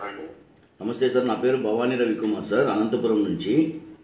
ఎవరండి నమస్తే సార్ నా పేరు భవానీ రవికుమార్ సార్ అనంతపురం నుంచి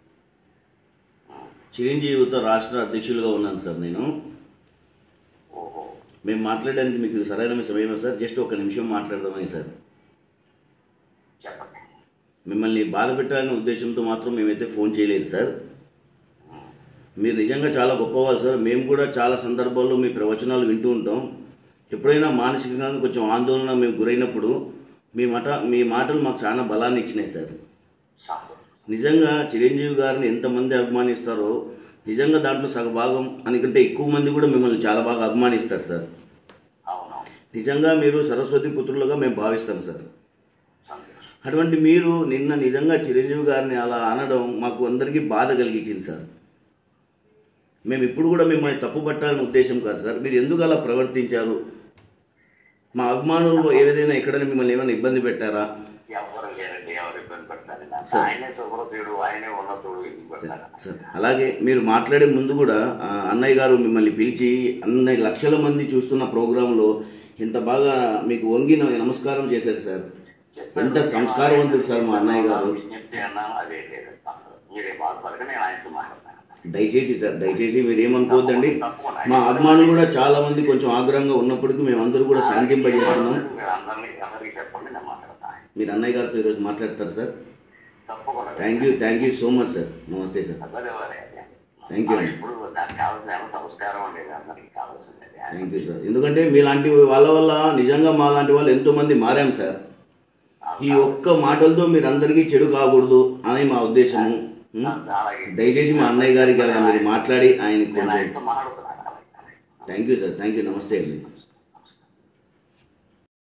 చిరంజీవి యువత రాష్ట్ర అధ్యక్షులుగా ఉన్నాను సార్ నేను ఓహో మేము మాట్లాడడానికి మీకు సరైన సమయమా సార్ జస్ట్ ఒక నిమిషం మాట్లాడదామని సార్ చెప్పండి మిమ్మల్ని బాధ పెట్టాలనే ఉద్దేశంతో మాత్రం మేమైతే ఫోన్ చేయలేదు సార్ మీరు నిజంగా చాలా గొప్పవాళ్ళు సార్ మేము కూడా చాలా సందర్భాల్లో మీ ప్రవచనాలు వింటూ ఉంటాం ఎప్పుడైనా మానసికంగా కొంచెం ఆందోళన మేము గురైనప్పుడు మీ మాట మీ మాటలు మాకు చాలా బలాన్ని ఇచ్చినాయి సార్ సంతోషం నిజంగా చిరంజీవి గారిని ఎంతమంది అభిమానిస్తారో నిజంగా దాంట్లో సగభాగం అనికంటే ఎక్కువ మంది కూడా మిమ్మల్ని చాలా బాగా అభిమానిస్తారు సార్ అవును నిజంగా మీరు సరస్వతి పుత్రులుగా మేము భావిస్తాం సార్ సంతోషం అటువంటి మీరు నిన్న నిజంగా చిరంజీవి గారిని అలా అనడం మాకు అందరికీ బాధ కలిగించింది సార్ మేము ఇప్పుడు కూడా మిమ్మల్ని తప్పు పట్టాలని ఉద్దేశం కాదు సార్ మీరు ఎందుకు అలా ప్రవర్తించారు మా అభిమానులు ఏదైనా ఎక్కడైనా మిమ్మల్ని ఏమైనా ఇబ్బంది పెట్టారా ఎవరు లేరండి ఎవరు ఇబ్బంది పెట్టాలి సార్. ఆయనే శుభ్రతుడు ఆయనే ఉన్నతుడు ఇది పెట్టాలి సార్ అలాగే మీరు మాట్లాడే ముందు కూడా ఆ, అన్నయ్య గారు మిమ్మల్ని పిలిచి అన్ని లక్షల మంది చూస్తున్న ప్రోగ్రాంలో ఇంత బాగా మీకు వంగి నమస్కారం చేశారు సార్ ఎంత సంస్కారవంతుడు సార్ మా అన్నయ్య గారు విజ్ఞప్తి అన్నాను అదే లేదు మీరే బాధపడక నేను ఆయనతో మాట్లాడతాను దయచేసి సార్ దయచేసి మీరు ఏమనుకోవద్దండి మా అభిమానులు కూడా చాలా మంది కొంచెం ఆగ్రహంగా ఉన్నప్పటికీ మేమందరూ కూడా శాంతింపజేస్తున్నాం మీరు అందరినీ అందరికీ చెప్పండి నేను మాట్లాడతాను మీరు అన్నయ్య గారితో ఈరోజు మాట్లాడతారు సార్ తప్పకుండా thank you thank you so much sir నమస్తే సార్ అదే వారే. Thank you. ఆ, ఇప్పుడు నాకు కావాల్సిన ఏమో సంస్కారం ఉండేది అందరికి కావాల్సింది థ్యాంక్ యూ సార్ ఎందుకంటే మీలాంటి వాళ్ళ వల్ల నిజంగా మా లాంటి వాళ్ళు ఎంతోమంది మారాం సార్ ఈ ఒక్క మాటలతో మీరు అందరికీ చెడు కాకూడదు అని మా ఉద్దేశము ఉం? అలాగే దయచేసి మా అన్నయ్య గారికి అలా మీరు మాట్లాడి ఆయనకి నేను కొంచెం ఆయనతో మాట్లాడుతున్నాను thank you sir thank you నమస్తే అండి